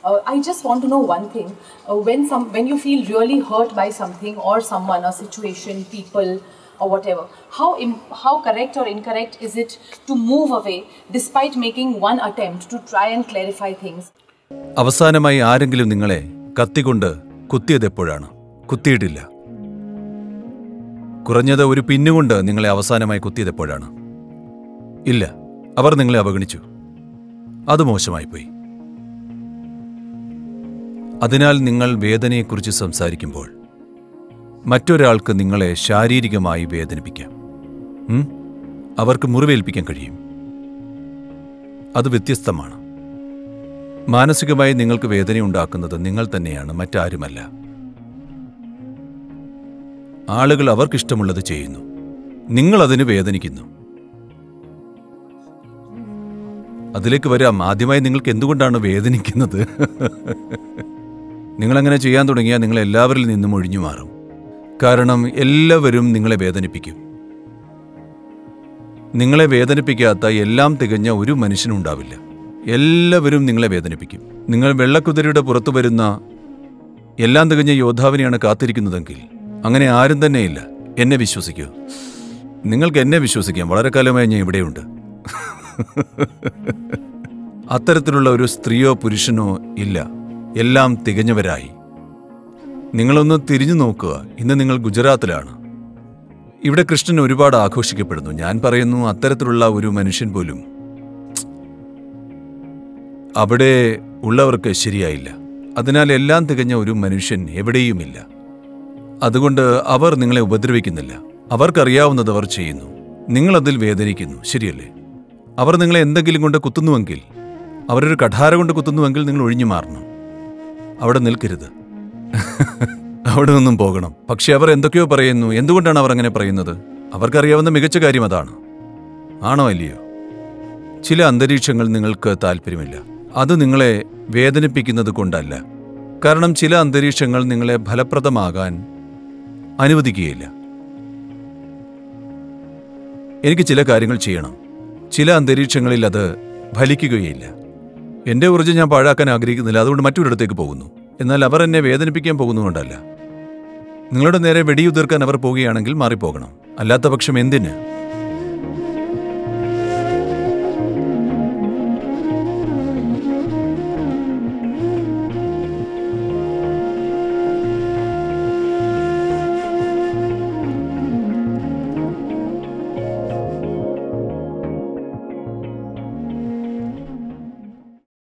Uh, I just want to know one thing. Uh, when some, when you feel really hurt by something or someone, a situation, people, or whatever, how Im- how correct or incorrect is it to move away despite making one attempt to try and clarify things? അവസാനമായി ആരെങ്കിലും നിങ്ങളെ കത്തികൊണ്ട് കുത്തിയത് എപ്പോഴാണ് കുത്തിയിട്ടില്ല കുറഞ്ഞത് ഒരു പിന്നുകൊണ്ട് നിങ്ങളെ അവസാനമായി കുത്തിയത് എപ്പോഴാണ് ഇല്ല അവർ നിങ്ങളെ അവഗണിച്ചു അത് മോശമായിപ്പോയി അതിനാൽ നിങ്ങൾ വേദനയെക്കുറിച്ച് സംസാരിക്കുമ്പോൾ മറ്റൊരാൾക്ക് നിങ്ങളെ ശാരീരികമായി വേദനിപ്പിക്കാം ഉം? അവർക്ക് മുറിവേൽപ്പിക്കാൻ കഴിയും അത് വ്യത്യസ്തമാണ് മാനസികമായി നിങ്ങൾക്ക് വേദനയുണ്ടാക്കുന്നത് നിങ്ങൾ തന്നെയാണ് മറ്റാരുമല്ല ആളുകൾ അവർക്കിഷ്ടമുള്ളത് ചെയ്യുന്നു നിങ്ങൾ അതിന് വേദനിക്കുന്നു അതിലേക്ക് വരാം ആദ്യമായി നിങ്ങൾക്ക് എന്തുകൊണ്ടാണ് വേദനിക്കുന്നത് നിങ്ങളങ്ങനെ ചെയ്യാൻ തുടങ്ങിയാൽ നിങ്ങൾ എല്ലാവരിൽ നിന്നും ഒഴിഞ്ഞു മാറും കാരണം എല്ലാവരും നിങ്ങളെ വേദനിപ്പിക്കും നിങ്ങളെ വേദനിപ്പിക്കാത്ത എല്ലാം തികഞ്ഞ ഒരു മനുഷ്യനും ഉണ്ടാവില്ല എല്ലാവരും നിങ്ങളെ വേദനിപ്പിക്കും നിങ്ങൾ വെള്ളക്കുതിരയുടെ പുറത്തു വരുന്ന എല്ലാം തികഞ്ഞ യോദ്ധാവിനെയാണ് കാത്തിരിക്കുന്നതെങ്കിൽ അങ്ങനെ ആരും തന്നെയില്ല എന്നെ വിശ്വസിക്കൂ നിങ്ങൾക്ക് എന്നെ വിശ്വസിക്കാം വളരെ കാലമായി ഞാൻ ഇവിടെയുണ്ട് അത്തരത്തിലുള്ള ഒരു സ്ത്രീയോ പുരുഷനോ ഇല്ല എല്ലാം തികഞ്ഞവരായി നിങ്ങളൊന്ന് തിരിഞ്ഞു നോക്കുക ഇന്ന് നിങ്ങൾ ഗുജറാത്തിലാണ് ഇവിടെ കൃഷ്ണൻ ഒരുപാട് ആഘോഷിക്കപ്പെടുന്നു ഞാൻ പറയുന്നു അത്തരത്തിലുള്ള ഒരു മനുഷ്യൻ പോലും അവിടെ ഉള്ളവർക്ക് ശരിയായില്ല അതിനാൽ എല്ലാം തികഞ്ഞ ഒരു മനുഷ്യൻ എവിടെയുമില്ല അതുകൊണ്ട് അവർ നിങ്ങളെ ഉപദ്രവിക്കുന്നില്ല അവർക്കറിയാവുന്നത് അവർ ചെയ്യുന്നു നിങ്ങളതിൽ വേദനിക്കുന്നു ശരിയല്ലേ അവർ നിങ്ങളെ എന്തെങ്കിലും കൊണ്ട് കുത്തുന്നുവെങ്കിൽ അവരൊരു കഠാര കൊണ്ട് കുത്തുന്നുവെങ്കിൽ നിങ്ങൾ ഒഴിഞ്ഞു മാറണം അവിടെ നിൽക്കരുത് അവിടെ നിന്നും പോകണം പക്ഷെ അവർ എന്തൊക്കെയോ പറയുന്നു എന്തുകൊണ്ടാണ് അവർ അങ്ങനെ പറയുന്നത് അവർക്കറിയാവുന്ന മികച്ച കാര്യം അതാണ് ആണോ അല്ലയോ ചില അന്തരീക്ഷങ്ങൾ നിങ്ങൾക്ക് താല്പര്യമില്ല അത് നിങ്ങളെ വേദനിപ്പിക്കുന്നത് കൊണ്ടല്ല കാരണം ചില അന്തരീക്ഷങ്ങൾ നിങ്ങളെ ഫലപ്രദമാകാൻ അനുവദിക്കുകയില്ല എനിക്ക് ചില കാര്യങ്ങൾ ചെയ്യണം ചില അന്തരീക്ഷങ്ങളിൽ അത് ഫലിക്കുകയില്ല എന്റെ ഊർജ്ജം ഞാൻ പാഴാക്കാൻ ആഗ്രഹിക്കുന്നില്ല അതുകൊണ്ട് മറ്റൊരിടത്തേക്ക് പോകുന്നു എന്നാൽ അവർ എന്നെ വേദനിപ്പിക്കാൻ പോകുന്നതുകൊണ്ടല്ല നിങ്ങളുടെ നേരെ വെടിയുതിർക്കാൻ അവർ പോവുകയാണെങ്കിൽ മാറിപ്പോകണം അല്ലാത്ത പക്ഷം എന്തിന്